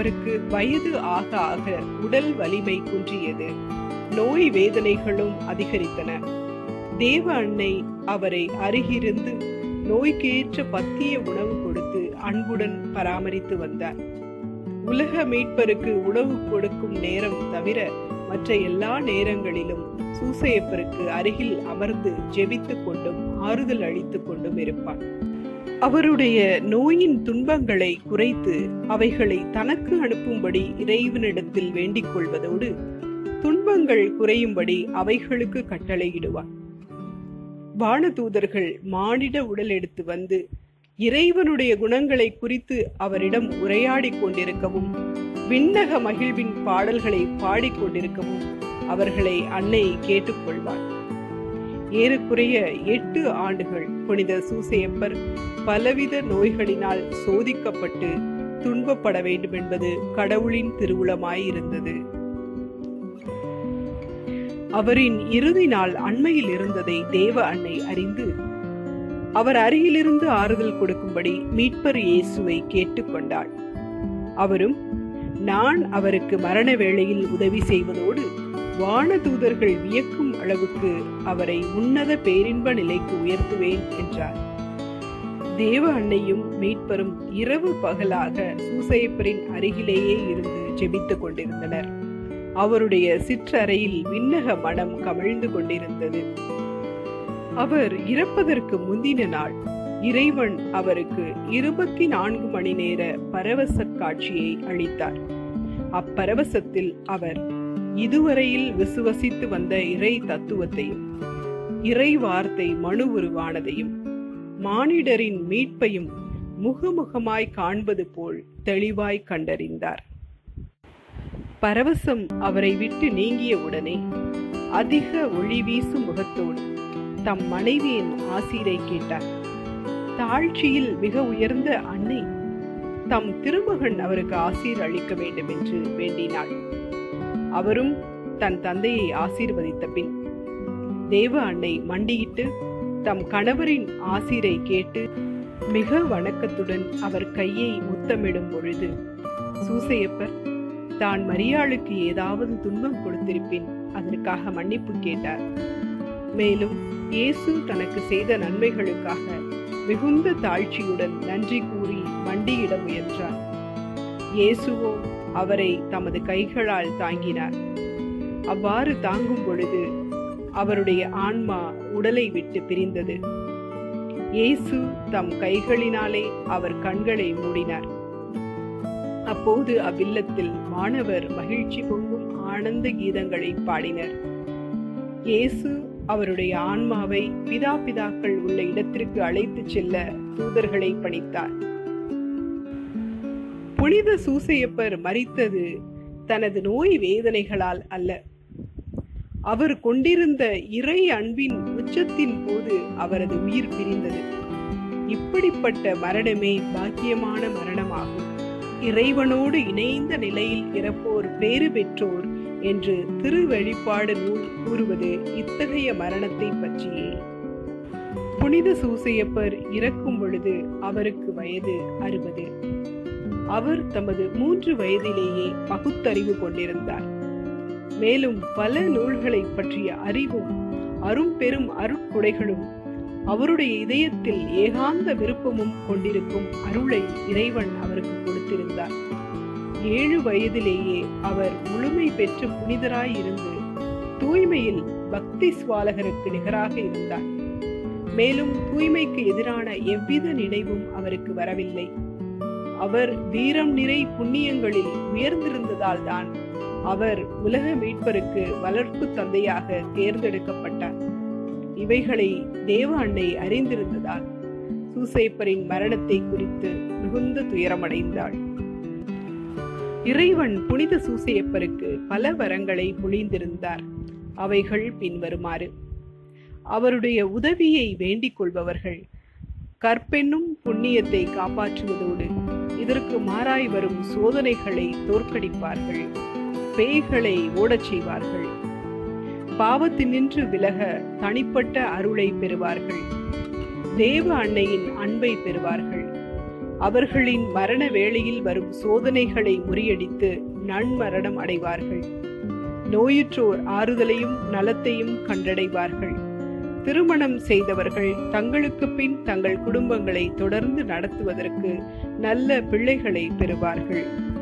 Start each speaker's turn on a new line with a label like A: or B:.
A: சூசையப்பருக்கு வயது ஆக ஆக உடல் வலிமை குன்றியது நோய் வேதனைகளும் அதிகரித்தன தேவ அன்னை அவரை அருகிருந்து நோய்க்கேற்ற பத்திய உணவு கொடுத்து அன்புடன் பராமரித்து வந்தார் உலக மீட்பருக்கு உணவு கொடுக்கும் நேரம் தவிர மற்ற எல்லா நேரங்களிலும் சூசையப்பருக்கு அருகில் அமர்ந்து ஜெபித்துக் கொண்டும் ஆறுதல் அளித்துக் கொண்டும் இருப்பார் அவருடைய நோயின் துன்பங்களை குறைத்து அவைகளை தனக்கு அனுப்பும்படி இறைவனிடத்தில் வேண்டிக் கொள்வதோடு துன்பங்கள் குறையும்படி அவைகளுக்கு கட்டளையிடுவார் வானதூதர்கள் மானிட உடல் எடுத்து வந்து இறைவனுடைய குணங்களை குறித்து அவரிடம் உரையாடிக் கொண்டிருக்கவும் விண்ணக மகிழ்வின் பாடல்களை பாடிக்கொண்டிருக்கவும் அவர்களை அன்னை கேட்டுக்கொள்வார் ஏறக்குறைய எட்டு ஆண்டுகள் புனித சூசையப்பர் பலவித நோய்களினால் சோதிக்கப்பட்டு துன்பப்பட வேண்டும் என்பது கடவுளின் திருவுளமாயிருந்தது அவரின் இறுதி நாள் அண்மையில் இருந்ததை தேவ அன்னை அறிந்து அவர் அருகிலிருந்து ஆறுதல் கொடுக்கும்படி மீட்பர் இயேசுவை கேட்டுக்கொண்டாள் அவரும் நான் அவருக்கு மரண வேளையில் உதவி செய்வதோடு வானதூதர்கள் வியக்கும் அளவுக்கு அவரை உன்னத பேரின்ப நிலைக்கு உயர்த்துவேன் என்றார் தேவ அன்னையும் மீட்பரும் இரவு பகலாக சூசையப்பரின் அருகிலேயே இருந்து ஜெபித்துக் கொண்டிருந்தனர் அவருடைய சிற்றறையில் விண்ணக மனம் கமிழ்ந்து கொண்டிருந்தது அவர் இறப்பதற்கு முந்தின நாள் இறைவன் அவருக்கு இருபத்தி நான்கு மணி நேர பரவச காட்சியை அளித்தார் அப்பரவசத்தில் அவர் இதுவரையில் விசுவசித்து வந்த இறை தத்துவத்தையும் இறை வார்த்தை மனு உருவானதையும் மானிடரின் மீட்பையும் முகமுகமாய் காண்பது போல் தெளிவாய் கண்டறிந்தார் பரவசம் அவரை விட்டு நீங்கிய உடனே அதிக ஒளி வீசும் முகத்தோடு தம் மனைவியின் ஆசீரை கேட்டார் தாழ்ச்சியில் மிக உயர்ந்த அன்னை தம் திருமகன் அவருக்கு ஆசீர் அளிக்க வேண்டும் என்று வேண்டினாள் அவரும் தன் தந்தையை ஆசீர்வதித்த பின் தேவ அன்னை மண்டியிட்டு தம் கணவரின் ஆசீரை கேட்டு மிக வணக்கத்துடன் அவர் கையை முத்தமிடும் பொழுது சூசையப்பர் தான் மரியாளுக்கு ஏதாவது துன்பம் கொடுத்திருப்பின் அதற்காக மன்னிப்பு கேட்டார் மேலும் இயேசு தனக்கு செய்த நன்மைகளுக்காக மிகுந்த தாழ்ச்சியுடன் நன்றி கூறி மண்டியிட முயன்றார் இயேசுவோ அவரை தமது கைகளால் தாங்கினார் அவ்வாறு தாங்கும் பொழுது அவருடைய ஆன்மா உடலை விட்டு பிரிந்தது இயேசு தம் கைகளினாலே அவர் கண்களை மூடினார் அப்போது அவ்வில்லத்தில் மாணவர் மகிழ்ச்சி பொங்கும் ஆனந்த கீதங்களை பாடினர் இயேசு அவருடைய ஆன்மாவை பிதா பிதாக்கள் உள்ள இடத்திற்கு அழைத்துச் செல்ல தூதர்களை பணித்தார் புனித சூசையப்பர் மறித்தது தனது நோய் வேதனைகளால் அல்ல அவர் கொண்டிருந்த இறை அன்பின் உச்சத்தின் போது அவரது உயிர் பிரிந்தது இப்படிப்பட்ட மரணமே பாக்கியமான மரணமாகும் இறைவனோடு இணைந்த நிலையில் இறப்போர் பேறு பெற்றோர் என்று திருவெளிப்பாடு நூல் கூறுவது இத்தகைய மரணத்தை பற்றியே புனித சூசையப்பர் இறக்கும் பொழுது அவருக்கு வயது அறுபது அவர் தமது மூன்று வயதிலேயே பகுத்தறிவு கொண்டிருந்தார் மேலும் பல நூல்களை பற்றிய அறிவும் அரும்பெரும் அருட்குடைகளும் அவருடைய இதயத்தில் ஏகாந்த விருப்பமும் கொண்டிருக்கும் அருளை இறைவன் அவருக்கு கொடுத்திருந்தார் ஏழு வயதிலேயே அவர் முழுமை பெற்று புனிதராய் இருந்து தூய்மையில் பக்தி சுவாலகருக்கு நிகராக இருந்தார் மேலும் தூய்மைக்கு எதிரான எவ்வித நினைவும் அவருக்கு வரவில்லை அவர் வீரம் நிறை புண்ணியங்களில் உயர்ந்திருந்ததால் தான் அவர் உலக மீட்பருக்கு வளர்ப்பு தந்தையாக தேர்ந்தெடுக்கப்பட்டார் இவைகளை தேவ அன்னை அறிந்திருந்ததால் சூசைப்பரின் மரணத்தை குறித்து மிகுந்த துயரமடைந்தாள் இறைவன் புனித சூசையப்பருக்கு பல வரங்களை பொழிந்திருந்தார் அவைகள் பின்வருமாறு அவருடைய உதவியை வேண்டிக் கொள்பவர்கள் கற்பென்னும் புண்ணியத்தை காப்பாற்றுவதோடு இதற்கு மாறாய் வரும் சோதனைகளை தோற்கடிப்பார்கள் பேய்களை ஓடச் செய்வார்கள் பாவத்தினின்று விலக தனிப்பட்ட அருளை பெறுவார்கள் தேவ அன்னையின் அன்பை பெறுவார்கள் அவர்களின் மரண வேளையில் வரும் சோதனைகளை முறியடித்து நன்மரணம் அடைவார்கள் நோயுற்றோர் ஆறுதலையும் நலத்தையும் கண்டடைவார்கள் திருமணம் செய்தவர்கள் தங்களுக்கு பின் தங்கள் குடும்பங்களை தொடர்ந்து நடத்துவதற்கு நல்ல பிள்ளைகளை பெறுவார்கள்